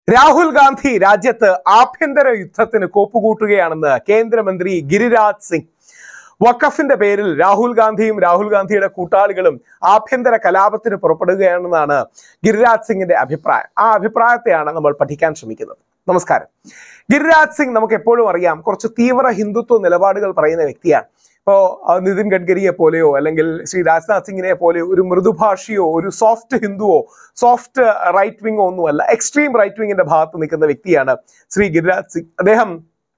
രാഹുൽ ഗാന്ധി രാജ്യത്ത് ആഭ്യന്തര യുദ്ധത്തിന് കോപ്പുകൂട്ടുകയാണെന്ന് കേന്ദ്രമന്ത്രി ഗിരിരാജ് സിംഗ് വഖഫിന്റെ പേരിൽ രാഹുൽ ഗാന്ധിയും രാഹുൽ ഗാന്ധിയുടെ കൂട്ടാളികളും ആഭ്യന്തര കലാപത്തിന് പുറപ്പെടുകയാണെന്നാണ് ഗിരിരാജ് സിംഗിന്റെ അഭിപ്രായം ആ അഭിപ്രായത്തെയാണ് നമ്മൾ പഠിക്കാൻ ശ്രമിക്കുന്നത് നമസ്കാരം ഗിരിരാജ് സിംഗ് നമുക്ക് എപ്പോഴും അറിയാം കുറച്ച് തീവ്ര ഹിന്ദുത്വ നിലപാടുകൾ പറയുന്ന വ്യക്തിയാണ് ഇപ്പോ ആ, നിതിൻ ഗഡ്കരിയെ പോലെയോ അല്ലെങ്കിൽ ശ്രീ രാജ്നാഥ് സിംഗിനെ പോലെയോ ഒരു മൃദുഭാഷിയോ ഒരു സോഫ്റ്റ് ഹിന്ദുവോ സോഫ്റ്റ് റൈറ്റ് വിങ്ങോ ഒന്നുമല്ല എക്സ്ട്രീം റൈറ്റ് വിങ്ങിന്റെ ഭാഗത്ത് നിൽക്കുന്ന വ്യക്തിയാണ് ശ്രീ ഗിരിരാജ് സിംഗ് അദ്ദേഹം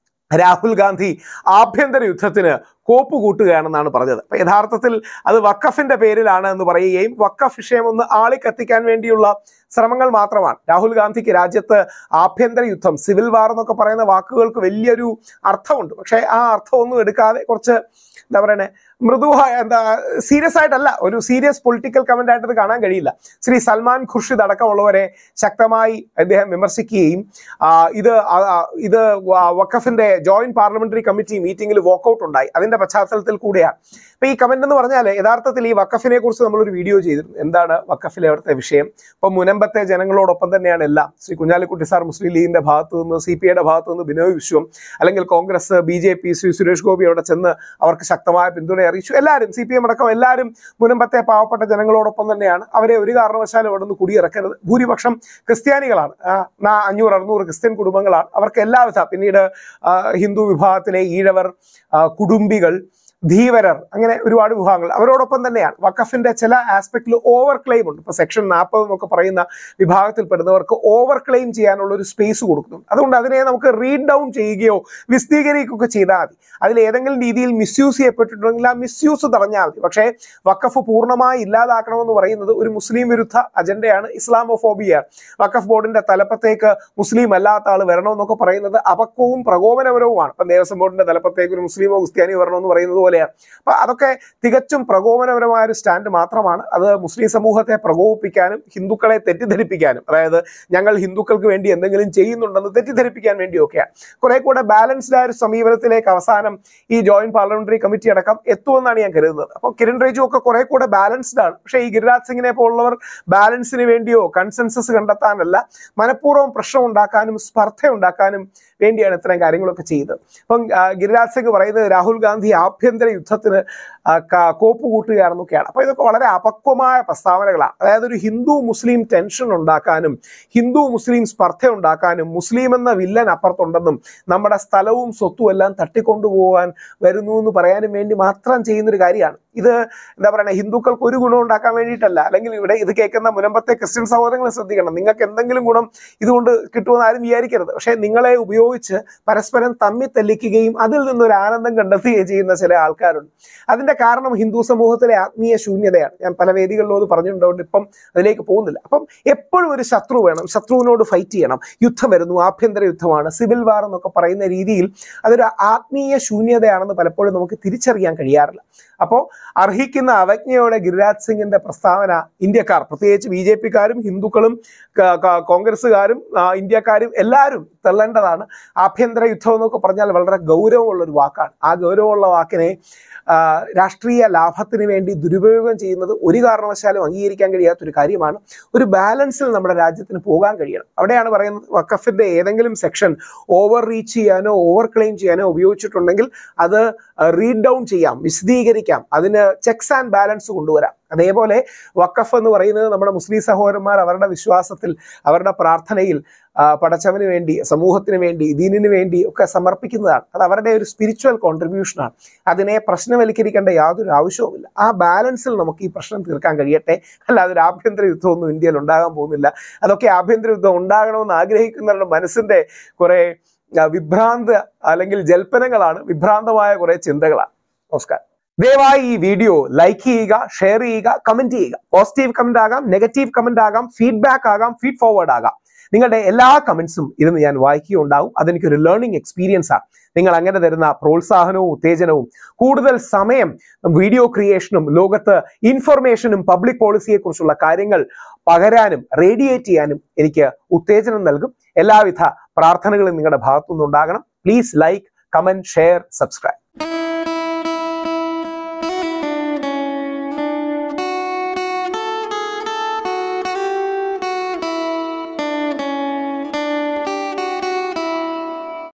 രാഹുൽ ഗാന്ധി ആഭ്യന്തര യുദ്ധത്തിന് കോപ്പ് കൂട്ടുകയാണെന്നാണ് പറഞ്ഞത് അപ്പൊ യഥാർത്ഥത്തിൽ അത് വക്കഫിന്റെ പേരിലാണ് എന്ന് പറയുകയും വക്കഫ് വിഷയം ഒന്ന് ആളിക്കത്തിക്കാൻ വേണ്ടിയുള്ള ശ്രമങ്ങൾ മാത്രമാണ് രാഹുൽ ഗാന്ധിക്ക് രാജ്യത്ത് ആഭ്യന്തര യുദ്ധം സിവിൽ വാർ എന്നൊക്കെ പറയുന്ന വാക്കുകൾക്ക് വലിയൊരു അർത്ഥമുണ്ട് പക്ഷേ ആ അർത്ഥമൊന്നും എടുക്കാതെ കുറച്ച് എന്താ പറയണേ മൃദു എന്താ സീരിയസ് ആയിട്ടല്ല ഒരു സീരിയസ് പൊളിറ്റിക്കൽ കമന്റ് ആയിട്ട് ഇത് കാണാൻ കഴിയില്ല ശ്രീ സൽമാൻ ഖുർഷിദ് അടക്കമുള്ളവരെ ശക്തമായി അദ്ദേഹം വിമർശിക്കുകയും ആ, ഇത് ആ, ആ, ഇത് വ- വഖഫിന്റെ ജോയിന്റ് പാർലമെന്ററി കമ്മിറ്റി മീറ്റിംഗിൽ വോക്കൗട്ട് ഉണ്ടായി അതിന്റെ പശ്ചാത്തലത്തിൽ കൂടെയാണ് അപ്പൊ ഈ കമന്റ് എന്ന് പറഞ്ഞാൽ യഥാർത്ഥത്തിൽ ഈ വഖഫിനെ കുറിച്ച് നമ്മളൊരു വീഡിയോ ചെയ്തിരുന്നു എന്താണ് വഖഫിലെ അവിടുത്തെ വിഷയം ഇപ്പൊ മുനമ്പത്തെ ജനങ്ങളോടൊപ്പം തന്നെയാണ് എല്ലാം ശ്രീ കുഞ്ഞാലിക്കുട്ടി സാർ മുസ്ലിം ലീഗിന്റെ ഭാഗത്തു നിന്ന് സി പി ഐയുടെ ഭാഗത്തു നിന്ന് ബിനോയ് വിശ്വം അല്ലെങ്കിൽ Congress B J P Shri Suresh Gopi അവിടെ ചെന്ന് അവർക്ക് ശക്തമായ പിന്തുണ അറിയിച്ചു എല്ലാവരും സി പി എം അടക്കം എല്ലാവരും മുനമ്പത്തെ പാവപ്പെട്ട ജനങ്ങളോടൊപ്പം തന്നെയാണ് അവരെ ഒരു കാരണവശാലും അവിടെ നിന്ന് കുടിയിറക്കരുത് ഭൂരിപക്ഷം ക്രിസ്ത്യാനികളാണ് ആ, നാ- അഞ്ഞൂറ് അറുന്നൂറ് ക്രിസ്ത്യൻ കുടുംബങ്ങളാണ് അവർക്ക് എല്ലാവിധ പിന്നീട് ആ, ഹിന്ദു വിഭാഗത്തിലെ ഈഴവർ ആ, കുടുംബികൾ ധീവരർ അങ്ങനെ ഒരുപാട് വിഭാഗങ്ങൾ അവരോടൊപ്പം തന്നെയാണ് വഖഫിന്റെ ചില ആസ്പെക്റ്റിൽ ഓവർ ക്ലെയിം ഉണ്ട് ഇപ്പൊ സെക്ഷൻ നാൽപ്പത് എന്നൊക്കെ പറയുന്ന വിഭാഗത്തിൽപ്പെടുന്നവർക്ക് ഓവർ ക്ലെയിം ചെയ്യാനുള്ള ഒരു സ്പേസ് കൊടുക്കുന്നു അതുകൊണ്ട് അതിനെ നമുക്ക് റീഡ് ഡൗൺ ചെയ്യുകയോ വിശദീകരിക്കുകയൊക്കെ ചെയ്താൽ മതി അതിൽ ഏതെങ്കിലും രീതിയിൽ മിസ്യൂസ് ചെയ്യപ്പെട്ടിട്ടുണ്ടെങ്കിൽ ആ മിസ്യൂസ് തടഞ്ഞാൽ മതി പക്ഷേ വഖഫ് പൂർണ്ണമായി ഇല്ലാതാക്കണമെന്ന് പറയുന്നത് ഒരു മുസ്ലിം വിരുദ്ധ അജണ്ടയാണ് ഇസ്ലാമോഫോബിയാണ് വഖഫ് ബോർഡിന്റെ തലപ്പത്തേക്ക് മുസ്ലിം അല്ലാത്ത ആൾ വരണമെന്നൊക്കെ പറയുന്നത് അപക്വവും പ്രകോപനപരവുമാണ് ഇപ്പം ദേവസ്വം ബോർഡിന്റെ തലപ്പത്തേക്ക് ഒരു മുസ്ലിമോ ക്രിസ്ത്യാനിയോ വരണമെന്ന് പറയുന്നത് പോലെയാണ് അപ്പൊ അതൊക്കെ തികച്ചും പ്രകോപനപരമായ ഒരു സ്റ്റാൻഡ് മാത്രമാണ് അത് മുസ്ലിം സമൂഹത്തെ പ്രകോപിപ്പിക്കാനും ഹിന്ദുക്കളെ തെറ്റിദ്ധരിപ്പിക്കാനും അതായത് ഞങ്ങൾ ഹിന്ദുക്കൾക്ക് വേണ്ടി എന്തെങ്കിലും ചെയ്യുന്നുണ്ടെന്ന് തെറ്റിദ്ധരിപ്പിക്കാൻ വേണ്ടിയൊക്കെയാണ് കുറെ കൂടെ ബാലൻസ്ഡ് ആയ ഒരു സമീപനത്തിലേക്ക് അവസാനം ഈ ജോയിന്റ് പാർലമെന്ററി കമ്മിറ്റി അടക്കം എത്തുമെന്നാണ് ഞാൻ കരുതുന്നത് അപ്പോൾ കിരൺ റിജു ഒക്കെ കുറെ കൂടെ ബാലൻസ്ഡ് ആണ് പക്ഷേ ഈ ഗിരിരാജ് സിംഗിനെ പോലുള്ളവർ ബാലൻസിന് വേണ്ടിയോ കൺസെൻസസ് കണ്ടെത്താനല്ല മനഃപൂർവ്വം പ്രശ്നം ഉണ്ടാക്കാനും സ്പർദ്ധ ഉണ്ടാക്കാനും വേണ്ടിയാണ് ഇത്തരം കാര്യങ്ങളൊക്കെ ചെയ്തത് അപ്പം ആ, ഗിരിരാജ് സിംഗ് പറയുന്നത് രാഹുൽ ഗാന്ധി ആഭ്യന്തര യുദ്ധത്തിന് ആ, ക- കോപ്പ് കൂട്ടുകയാണെന്നൊക്കെയാണ് അപ്പോൾ ഇതൊക്കെ വളരെ അപക്വമായ പ്രസ്താവനകളാണ് അതായത് ഒരു ഹിന്ദു മുസ്ലിം ടെൻഷൻ ഉണ്ടാക്കാനും ഹിന്ദു മുസ്ലിം സ്പർദ്ധ ഉണ്ടാക്കാനും മുസ്ലിം എന്ന വില്ലൻ അപ്പുറത്തുണ്ടെന്നും നമ്മുടെ സ്ഥലവും സ്വത്തും എല്ലാം തട്ടിക്കൊണ്ടുപോകാൻ വരുന്നു എന്ന് പറയാനും വേണ്ടി മാത്രം ചെയ്യുന്നൊരു കാര്യമാണ് ഇത് എന്താ പറയുക ഹിന്ദുക്കൾക്ക് ഒരു ഗുണം ഉണ്ടാക്കാൻ വേണ്ടിയിട്ടല്ല അല്ലെങ്കിൽ ഇവിടെ ഇത് കേൾക്കുന്ന മുനമ്പത്തെ ക്രിസ്ത്യൻ സഹോദരങ്ങൾ ശ്രദ്ധിക്കണം നിങ്ങൾക്ക് എന്തെങ്കിലും ഗുണം ഇതുകൊണ്ട് കിട്ടുമെന്ന് ആരും വിചാരിക്കരുത് പക്ഷേ നിങ്ങളെ ഉപയോഗിച്ച് പരസ്പരം തമ്മിൽ തെല്ലിക്കുകയും അതിൽ നിന്നൊരു ആനന്ദം കണ്ടെത്തുകയും ചെയ്യുന്ന ചില ആൾക്കാരുണ്ട് അതിന്റെ കാരണം ഹിന്ദു സമൂഹത്തിലെ ആത്മീയ ശൂന്യതയാണ് ഞാൻ പല വേദികളിലും അത് പറഞ്ഞിട്ടുണ്ടോണ്ട് ഇപ്പം അതിലേക്ക് പോകുന്നില്ല അപ്പം എപ്പോഴും ഒരു ശത്രു വേണം ശത്രുവിനോട് ഫൈറ്റ് ചെയ്യണം യുദ്ധം വരുന്നു ആഭ്യന്തര യുദ്ധമാണ് സിവിൽ വാർ എന്നൊക്കെ പറയുന്ന രീതിയിൽ അതൊരു ആത്മീയ ശൂന്യതയാണെന്ന് പലപ്പോഴും നമുക്ക് തിരിച്ചറിയാൻ കഴിയാറില്ല അപ്പോൾ അർഹിക്കുന്ന അവജ്ഞയോടെ ഗിരിരാജ് സിംഗിന്റെ പ്രസ്താവന ഇന്ത്യക്കാർ പ്രത്യേകിച്ച് ബി ജെ പിക്കാരും ഹിന്ദുക്കളും ക- ക- കോൺഗ്രസ്സുകാരും ആ, ഇന്ത്യക്കാരും എല്ലാവരും തള്ളേണ്ടതാണ് ആഭ്യന്തര യുദ്ധം എന്നൊക്കെ പറഞ്ഞാൽ വളരെ ഗൗരവമുള്ള ഒരു വാക്കാണ് ആ ഗൗരവമുള്ള വാക്കിനെ ആ, രാഷ്ട്രീയ ലാഭത്തിന് വേണ്ടി ദുരുപയോഗം ചെയ്യുന്നത് ഒരു കാരണവശാലും അംഗീകരിക്കാൻ കഴിയാത്തൊരു കാര്യമാണ് ഒരു ബാലൻസിൽ നമ്മുടെ രാജ്യത്തിന് പോകാൻ കഴിയണം അവിടെയാണ് പറയുന്നത് വക്കഫിന്റെ ഏതെങ്കിലും സെക്ഷൻ ഓവർ റീച്ച് ചെയ്യാനോ ഓവർ ക്ലെയിം ചെയ്യാനോ ഉപയോഗിച്ചിട്ടുണ്ടെങ്കിൽ അത് റീഡ് ഡൗൺ ചെയ്യാം വിശദീകരിക്കാം അതിന് ചെക്സ് ആൻഡ് ബാലൻസ് കൊണ്ടുവരാം അതേപോലെ വക്കഫ് എന്ന് പറയുന്നത് നമ്മുടെ മുസ്ലിം സഹോദരന്മാർ അവരുടെ വിശ്വാസത്തിൽ അവരുടെ പ്രാർത്ഥനയിൽ ആ, പടച്ചവന് വേണ്ടി സമൂഹത്തിന് വേണ്ടി ദീനിന് വേണ്ടി ഒക്കെ സമർപ്പിക്കുന്നതാണ് അത് അവരുടെ ഒരു സ്പിരിച്വൽ കോൺട്രിബ്യൂഷനാണ് അതിനെ പ്രശ്നവൽക്കരിക്കേണ്ട യാതൊരു ആവശ്യവുമില്ല ആ ബാലൻസിൽ നമുക്ക് ഈ പ്രശ്നം തീർക്കാൻ കഴിയട്ടെ അല്ലാതെ ഒരു ആഭ്യന്തര യുദ്ധമൊന്നും ഇന്ത്യയിൽ ഉണ്ടാകാൻ പോകുന്നില്ല അതൊക്കെ ആഭ്യന്തര യുദ്ധം ഉണ്ടാകണമെന്ന് ആഗ്രഹിക്കുന്നവരുടെ മനസ്സിന്റെ കുറെ ആ, വിഭ്രാന്ത അല്ലെങ്കിൽ ജൽപ്പനങ്ങളാണ് വിഭ്രാന്തമായ കുറെ ചിന്തകളാണ് നമസ്കാരം ദയവായി ഈ വീഡിയോ ലൈക്ക് ചെയ്യുക ഷെയർ ചെയ്യുക കമന്റ് ചെയ്യുക പോസിറ്റീവ് കമന്റ് ആകാം നെഗറ്റീവ് കമന്റ് ആകാം ഫീഡ്ബാക്ക് ആകാം ഫീഡ് ഫോർവേഡ് ആകാം നിങ്ങളുടെ എല്ലാ കമന്റ്സും ഇരുന്ന് ഞാൻ വായിക്കുകയുണ്ടാവും അതെനിക്കൊരു ലേണിംഗ് എക്സ്പീരിയൻസ് ആണ് നിങ്ങൾ അങ്ങനെ തരുന്ന പ്രോത്സാഹനവും ഉത്തേജനവും കൂടുതൽ സമയം വീഡിയോ ക്രിയേഷനും ലോകത്ത് ഇൻഫർമേഷനും പബ്ലിക് പോളിസിയെ കുറിച്ചുള്ള കാര്യങ്ങൾ പകരാനും റേഡിയേറ്റ് ചെയ്യാനും എനിക്ക് ഉത്തേജനം നൽകും എല്ലാവിധ പ്രാർത്ഥനകളും നിങ്ങളുടെ ഭാഗത്തുനിന്നുണ്ടാകണം please like comment share subscribe